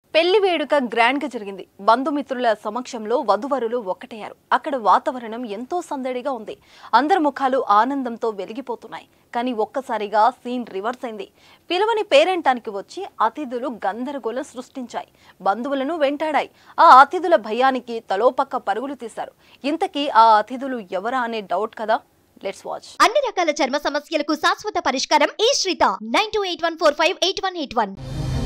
పెళ్లి వేడుక గ్రాండ్ గా జరిగింది బంధుమిత్రుల సమక్షంలో వధువరులు ఒక్కటయ్యారు అక్కడ వాతావరణం ఎంతో సందడిగా ఉంది అందరి ముఖాలు ఆనందంతో వెలిగిపోతున్నాయి కానీ ఒక్కసారిగా సీన్ రివర్స్ అయింది పిలువని పేరెంటానికి వచ్చి అతిథులు గందరగోళం సృష్టించాయి బంధువులను వెంటాడాయి ఆ అతిథుల భయానికి తలోపక్క పరుగులు తీశారు ఇంతకీ ఆ అతిథులు ఎవరా అనే డౌట్ కదా లెట్స్ వాచ్ అన్ని రకాల చర్మ సమస్యలకు శాశ్వత పరిష్కారం ఈ శ్రీత nine two eight one four five eight one eight one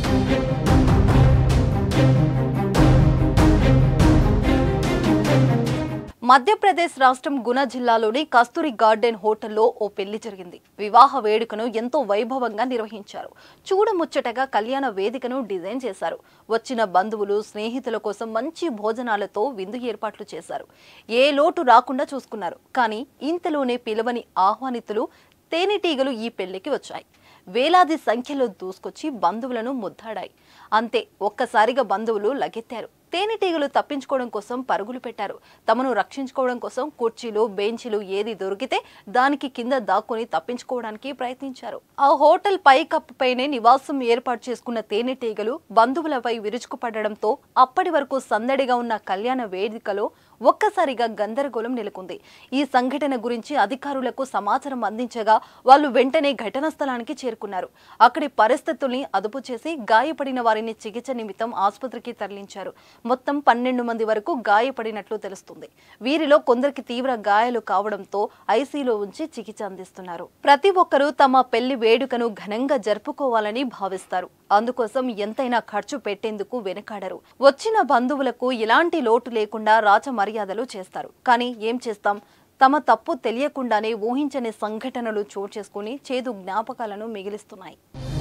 Madhya Pradesh రాష్ట్రం గుణ జిల్లాలోని కస్తూరి గార్డెన్ హోటల్లో ఓ పెళ్లి జరిగింది వివాహ వేడుకను ఎంతో వైభవంగా నిర్వహించారు చూడముచ్చటగా కళ్యాణ వేదికను డిజైన్ చేశారు వచ్చిన బంధువులు స్నేహితుల కోసం మంచి భోజనాలతో విందు ఏర్పాట్లు చేశారు ఏ లోటు రాకుండా చూసుకున్నారు కానీ ఇంతలోనే పిలవని ఆహ్వానితులు తేనెటీగలు ఈ పెళ్లికి వచ్చాయి వేలాది సంఖ్యలో దూసుకొచ్చి బంధువులను ముద్దాడాయి అంతే ఒక్కసారిగా బంధువులు లగెత్తారు తేనెటీగలు తప్పించుకోవడం కోసం పరుగులు పెట్టారు తమను రక్షించుకోవడం కోసం కుర్చీలు బెంచీలు ఏది దొరికితే దానికి కింద దాక్కుని తప్పించుకోవడానికి ప్రయత్నించారు ఆ హోటల్ పై కప్పుపైనే నివాసం ఏర్పాటు చేసుకున్న తేనెటీగలు బంధువులపై విరుచుకుపడడంతో అప్పటి వరకు సందడిగా ఉన్న కళ్యాణ వేదికలో ఒక్కసారిగా గందరగోళం నెలకొంది ఈ సంఘటన గురించి అధికారులకు సమాచారం అందించగా వాళ్ళు వెంటనే ఘటనా స్థలానికి చేరుకున్నారు అక్కడి పరిస్థితుల్ని అదుపు చేసి గాయపడిన వారిని చికిత్స నిమిత్తం ఆసుపత్రికి తరలించారు మొత్తం పన్నెండు మంది వరకు గాయపడినట్లు తెలుస్తుంది వీరిలో కొందరికి తీవ్ర గాయాలు కావడంతో ఐసీలో ఉంచి చికిత్స అందిస్తున్నారు ప్రతి ఒక్కరూ తమ పెళ్లి వేడుకను ఘనంగా జరుపుకోవాలని భావిస్తారు అందుకోసం ఎంతైనా ఖర్చు పెట్టేందుకు వెనకాడరు వచ్చిన బంధువులకు ఎలాంటి లోటు లేకుండా రాజ మర్యాదలు చేస్తారు కానీ ఏం చేస్తాం తమ తప్పు తెలియకుండానే ఊహించని సంఘటనలు చోటు చేసుకుని చేదు జ్ఞాపకాలను మిగిలిస్తున్నాయి